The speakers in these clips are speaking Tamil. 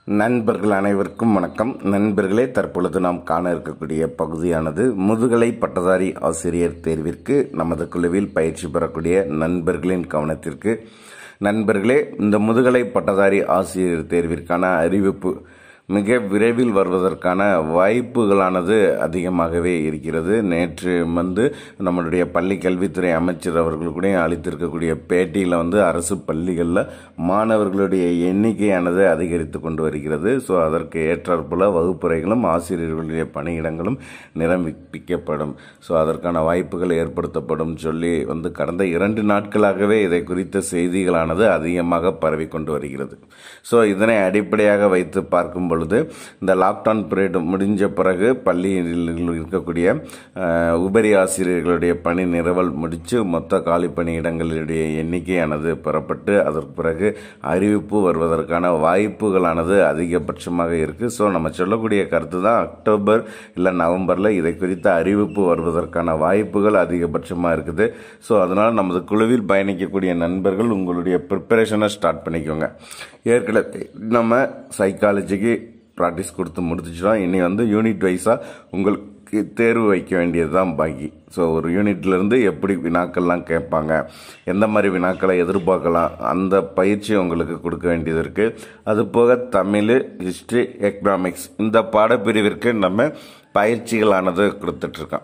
நண்பர்கள் அனைவருக்கும் வணக்கம் நண்பர்களே தற்பொழுது நாம் காண இருக்கக்கூடிய பகுதியானது முதுகலை பட்டதாரி ஆசிரியர் தேர்விற்கு நமது குழுவில் பயிற்சி பெறக்கூடிய நண்பர்களின் கவனத்திற்கு நண்பர்களே இந்த முதுகலை பட்டதாரி ஆசிரியர் தேர்விற்கான அறிவிப்பு மிக விரைவில் வருவதற்கான வாய்ப்புகளானது அதிகமாகவே இருக்கிறது நேற்று வந்து நம்மளுடைய பள்ளி கல்வித்துறை அமைச்சர் அவர்கள் கூட அளித்திருக்கக்கூடிய பேட்டியில் வந்து அரசு பள்ளிகளில் மாணவர்களுடைய எண்ணிக்கையானது அதிகரித்து கொண்டு வருகிறது ஸோ அதற்கு ஏற்றாற்போல வகுப்பறைகளும் ஆசிரியர்களுடைய பணியிடங்களும் நிரம்பிக்கப்படும் ஸோ அதற்கான வாய்ப்புகள் ஏற்படுத்தப்படும் சொல்லி வந்து கடந்த இரண்டு நாட்களாகவே இதை குறித்த செய்திகளானது அதிகமாக பரவி கொண்டு வருகிறது ஸோ இதனை அடிப்படையாக வைத்து பார்க்கும் பொழுது இந்த லாக்டவுன் பீரியட் முடிஞ்ச பிறகு பள்ளியில் இருக்கக்கூடிய அஹ், உபரி ஆசிரியர்களுடைய பணி நிறுவல் முடித்து மொத்த காலி பணியிடங்களுடைய எண்ணிக்கையானது பெறப்பட்டு அதற்கு பிறகு அறிவிப்பு வருவதற்கான வாய்ப்புகளானது அதிகபட்சமாக இருக்குது ஸோ நம்ம சொல்லக்கூடிய கருத்து தான் அக்டோபர் இல்லை நவம்பரில் இதை குறித்த அறிவிப்பு வருவதற்கான வாய்ப்புகள் அதிகபட்சமாக இருக்குது ஸோ அதனால் நமது குழுவில் பயணிக்கக்கூடிய நண்பர்கள் உங்களுடைய ப்ரிப்பரேஷனை ஸ்டார்ட் பண்ணிக்கோங்க ஏற்கனவே நம்ம சைக்காலஜிக்கு ப்ராக்டிஸ் கொடுத்து முடிச்சிட்டோம் இனி வந்து யூனிட் வைஸாக உங்களுக்கு தேர்வு வைக்க வேண்டியது தான் பாக்கி ஸோ ஒரு யூனிட்லேருந்து எப்படி வினாக்கள்லாம் கேட்பாங்க எந்த மாதிரி வினாக்களை எதிர்பார்க்கலாம் அந்த பயிற்சி உங்களுக்கு கொடுக்க வேண்டியது இருக்குது அது போக தமிழ் ஹிஸ்ட்ரி எக்கனாமிக்ஸ் இந்த பாடப்பிரிவிற்கு நம்ம பயிற்சிகளானது கொடுத்துட்ருக்கோம்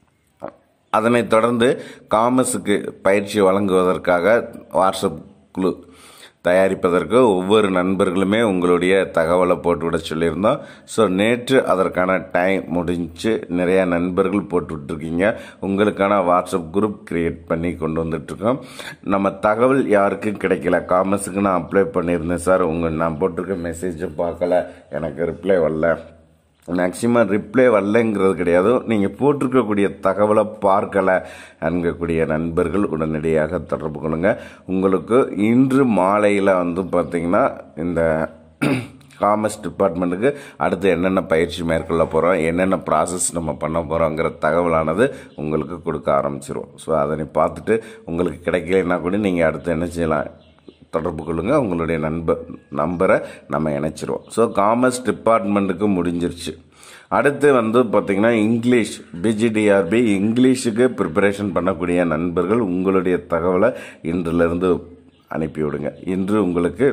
அதனைத் தொடர்ந்து காமர்ஸுக்கு பயிற்சி வழங்குவதற்காக வாட்ஸ்அப் குழு தயாரிப்பதற்கு ஒவ்வொரு நண்பர்களுமே உங்களுடைய தகவலை போட்டுவிட சொல்லியிருந்தோம் ஸோ நேற்று அதற்கான டைம் முடிஞ்சு நிறைய நண்பர்கள் போட்டு விட்டுருக்கீங்க உங்களுக்கான வாட்ஸ்அப் குரூப் கிரியேட் பண்ணி கொண்டு வந்துட்டுருக்கோம் நம்ம தகவல் யாருக்கும் கிடைக்கல காமர்ஸுக்கு நான் அப்ளை பண்ணியிருந்தேன் சார் உங்கள் நான் போட்டிருக்க மெசேஜை பார்க்கல எனக்கு ரிப்ளை வரல மேக்சிமம் ரிப்ளை வரலங்கிறது கிடையாது நீங்கள் போட்டிருக்கக்கூடிய தகவலை பார்க்கல என்கக்கூடிய நண்பர்கள் உடனடியாக தொடர்பு கொள்ளுங்க உங்களுக்கு இன்று மாலையில் வந்து பார்த்தீங்கன்னா இந்த காமர்ஸ் டிபார்ட்மெண்ட்டுக்கு அடுத்து என்னென்ன பயிற்சி மேற்கொள்ள போகிறோம் என்னென்ன ப்ராசஸ் நம்ம பண்ண போகிறோங்கிற தகவலானது உங்களுக்கு கொடுக்க ஆரம்பிச்சிருவோம் ஸோ அதனை பார்த்துட்டு உங்களுக்கு கிடைக்கலைன்னா கூட நீங்கள் அடுத்து என்ன செய்யலாம் தொடர்பு கொள்ளுங்க உங்களுடைய நண்பர் நம்பரை நம்ம இணைச்சிருவோம் ஸோ காமர்ஸ் டிபார்ட்மெண்ட்டுக்கு முடிஞ்சிருச்சு அடுத்து வந்து பார்த்தீங்கன்னா இங்கிலீஷ் பிஜிடிஆர்பி இங்கிலீஷுக்கு ப்ரிப்பரேஷன் பண்ணக்கூடிய நண்பர்கள் உங்களுடைய தகவலை இன்றிலிருந்து அனுப்பிவிடுங்க இன்று உங்களுக்கு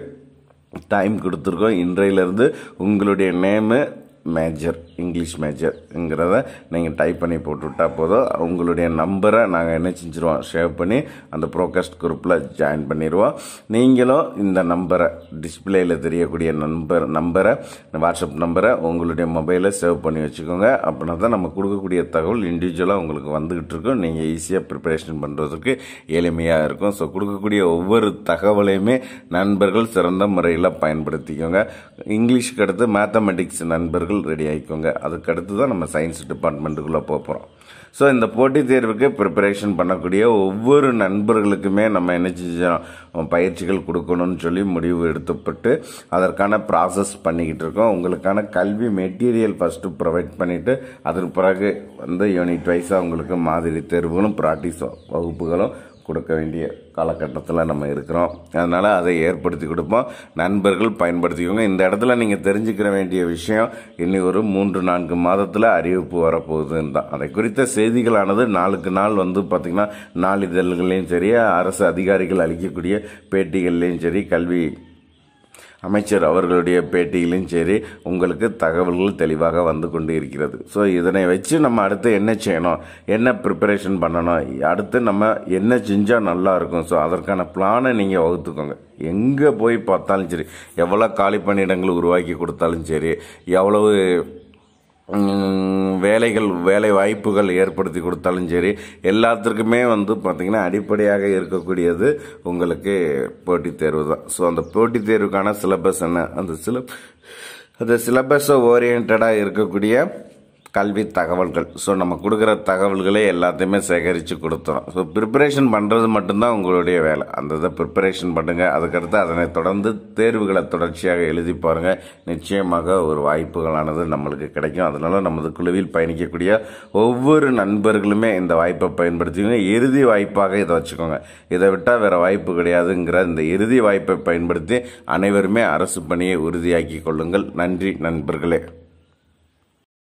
டைம் கொடுத்துருக்கோம் இன்றையிலிருந்து உங்களுடைய நேமு மேஜர் இங்கிலீஷ் மேஜர்ங்கிறத நீங்கள் டைப் பண்ணி போட்டுவிட்டா போதும் உங்களுடைய நம்பரை நாங்கள் என்ன செஞ்சுருவோம் சேவ் பண்ணி அந்த ப்ரோகாஸ்ட் குரூப்பில் ஜாயின் பண்ணிடுவோம் நீங்களும் இந்த நம்பரை டிஸ்பிளேயில் தெரியக்கூடிய நம்பர் நம்பரை வாட்ஸ்அப் நம்பரை உங்களுடைய மொபைலில் சேவ் பண்ணி வச்சுக்கோங்க அப்படின்னா தான் நம்ம கொடுக்கக்கூடிய தகவல் இண்டிவிஜுவலாக உங்களுக்கு வந்துகிட்டு இருக்கும் நீங்கள் ஈஸியாக ப்ரிப்பரேஷன் பண்ணுறதுக்கு எளிமையாக இருக்கும் ஸோ கொடுக்கக்கூடிய ஒவ்வொரு தகவலையுமே நண்பர்கள் சிறந்த முறையில் பயன்படுத்திக்கோங்க இங்கிலீஷ்க்கு அடுத்து மேத்தமெட்டிக்ஸ் நண்பர்கள் ரெடி ஆகிக்கோங்க அதுக்கு அடுத்து தான் நம்ம சயின்ஸ் டிபார்ட்மெண்ட்டுக்குள்ளே போக போகிறோம் ஸோ இந்த போட்டித் தேர்வுக்கு ப்ரிப்பரேஷன் பண்ணக்கூடிய ஒவ்வொரு நண்பர்களுக்குமே நம்ம என்ன செஞ்சோம் பயிற்சிகள் கொடுக்கணும்னு சொல்லி முடிவு எடுத்துப்பட்டு அதற்கான ப்ராசஸ் பண்ணிக்கிட்டு இருக்கோம் உங்களுக்கான கல்வி மெட்டீரியல் ஃபஸ்ட்டு ப்ரொவைட் பண்ணிவிட்டு அதற்கு பிறகு வந்து யூனிட் வைஸாக உங்களுக்கு மாதிரி தேர்வுகளும் ப்ராக்டிஸ் வகுப்புகளும் கொடுக்க வேண்டிய காலகட்டத்தில் நம்ம இருக்கிறோம் அதனால் அதை ஏற்படுத்தி கொடுப்போம் நண்பர்கள் பயன்படுத்திக்கோங்க இந்த இடத்துல நீங்கள் தெரிஞ்சுக்கிற வேண்டிய விஷயம் இனி ஒரு மூன்று நான்கு மாதத்தில் அறிவிப்பு வரப்போகுதுன்னு தான் அதை குறித்த செய்திகளானது நாளுக்கு நாள் வந்து பார்த்திங்கன்னா நாளிதழ்கள்லையும் சரி அரசு அதிகாரிகள் அளிக்கக்கூடிய பேட்டிகள்லையும் சரி கல்வி அமைச்சர் அவர்களுடைய பேட்டியிலும் சரி உங்களுக்கு தகவல்கள் தெளிவாக வந்து கொண்டு இருக்கிறது ஸோ இதனை வச்சு நம்ம அடுத்து என்ன செய்யணும் என்ன ப்ரிப்பரேஷன் பண்ணணும் அடுத்து நம்ம என்ன செஞ்சால் நல்லா இருக்கும் ஸோ அதற்கான பிளானை நீங்கள் வகுத்துக்கோங்க எங்கே போய் பார்த்தாலும் சரி எவ்வளோ காலி பணியிடங்கள் உருவாக்கி கொடுத்தாலும் சரி எவ்வளவு ம், வேலைகள் வேலை வாய்ப்புகள் ஏற்படுத்தி கொடுத்தாலும் சரி எல்லாத்திற்குமே வந்து பார்த்திங்கன்னா அடிப்படையாக இருக்கக்கூடியது உங்களுக்கு போட்டித் தேர்வு தான் ஸோ அந்த போட்டித் தேர்வுக்கான சிலபஸ் என்ன அந்த சில அந்த சிலபஸை ஓரியன்டாக இருக்கக்கூடிய கல்வி தகவல்கள் ஸோ நம்ம கொடுக்குற தகவல்களே எல்லாத்தையுமே சேகரித்து கொடுத்துறோம் ஸோ ப்ரிப்பரேஷன் பண்ணுறது மட்டும்தான் உங்களுடைய வேலை அந்த இதை ப்ரிப்பரேஷன் பண்ணுங்கள் அதுக்கடுத்து அதனை தொடர்ந்து தேர்வுகளை தொடர்ச்சியாக எழுதி பாருங்கள் நிச்சயமாக ஒரு வாய்ப்புகளானது நம்மளுக்கு கிடைக்கும் அதனால நமது குழுவில் பயணிக்கக்கூடிய ஒவ்வொரு நண்பர்களுமே இந்த வாய்ப்பை பயன்படுத்திக்கோங்க இறுதி வாய்ப்பாக இதை வச்சுக்கோங்க இதை விட்டால் வேறு வாய்ப்பு கிடையாதுங்கிற இந்த இறுதி வாய்ப்பை பயன்படுத்தி அனைவருமே அரசு பணியை உறுதியாக்கி கொள்ளுங்கள் நன்றி நண்பர்களே